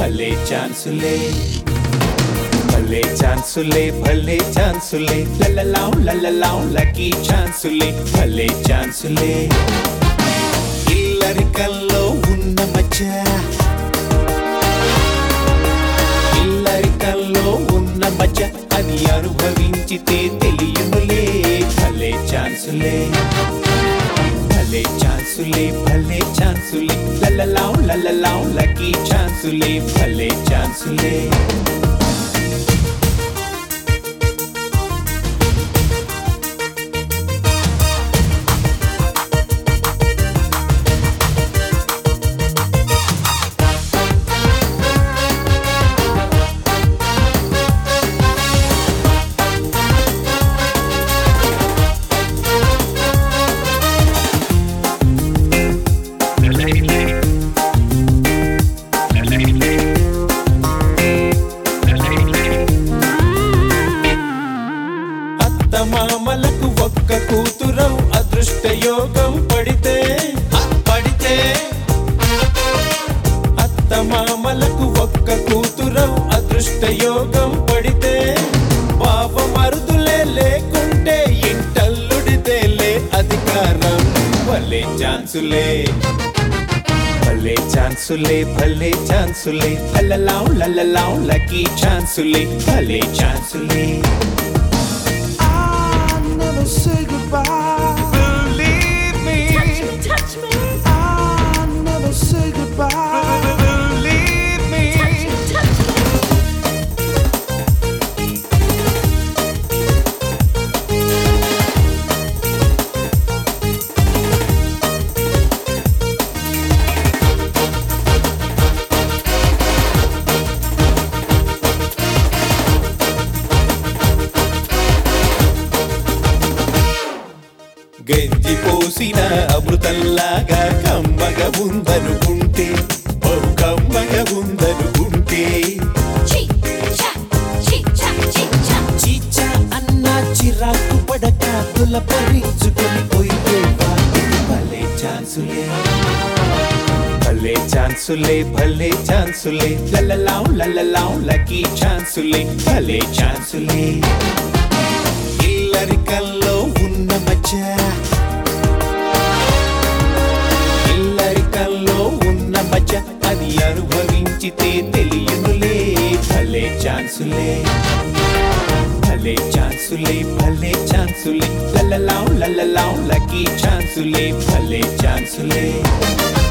భలే ఛాన్సులే భలే ఛాన్సులే భలే ఛాన్సులే లల్లలాం లల్లలాం లక్కీ ఛాన్సులే భలే ఛాన్సులే ఇల్లరికల్లో ఉన్న మచ్చ ఇల్లరికల్లో ఉన్న మచ్చ అది అనుభవించితే తెలియనులే భలే ఛాన్సులే భలే ఛాన్సులే భలే ఛాన్సులే లల్లలాం లల్లలాం లక్కీ ఛాన్సులే భలే ఛాన్సులే అత్త మామలకు ఒక్క కూతురం అదృష్ట యోగం పడితే ఆ పడితే అత్త మామలకు ఒక్క కూతురం అదృష్ట యోగం పడితే పాప మరుదులే లేకుంటే ఇంటల్లుడితేలే అధికారం భలే ఛాన్సులే భలే ఛాన్సులే భలే ఛాన్సులే లల్లలాం లల్లలాం లక్కీ ఛాన్సులే భలే ఛాన్సులే I never say goodbye. Believe me. Touch me, touch me, I never say goodbye. Believe me. touch me, touch me. గంజి పోసిన అమృతంలాగా కమ్మగా ఉందనుకుంటే బహు కమ్మగా ఉందనుకుంటే Cheek, chat, cheek, chat, cheek, chat. చీచా అన్న చిరాకు పడక తులపరించుకొని పోయితే వాటికి భలే ఛాన్సులే భలే ఛాన్సులే భలే ఛాన్సులే లల్లలాం లల్లలాం లక్కీ ఛాన్సులే భలే ఛాన్సులే ఇల్లరికల్లో ఉన్న మచ్చ ఇల్లరికల్లో ఉన్న మచ్చ అది అనుభవించితే తెలియనులే భలే ఛాన్సులే భలే ఛాన్సులే భలే ఛాన్సులే లల్లలాం లల్లలాం లక్కీ ఛాన్సులే భలే ఛాన్సులే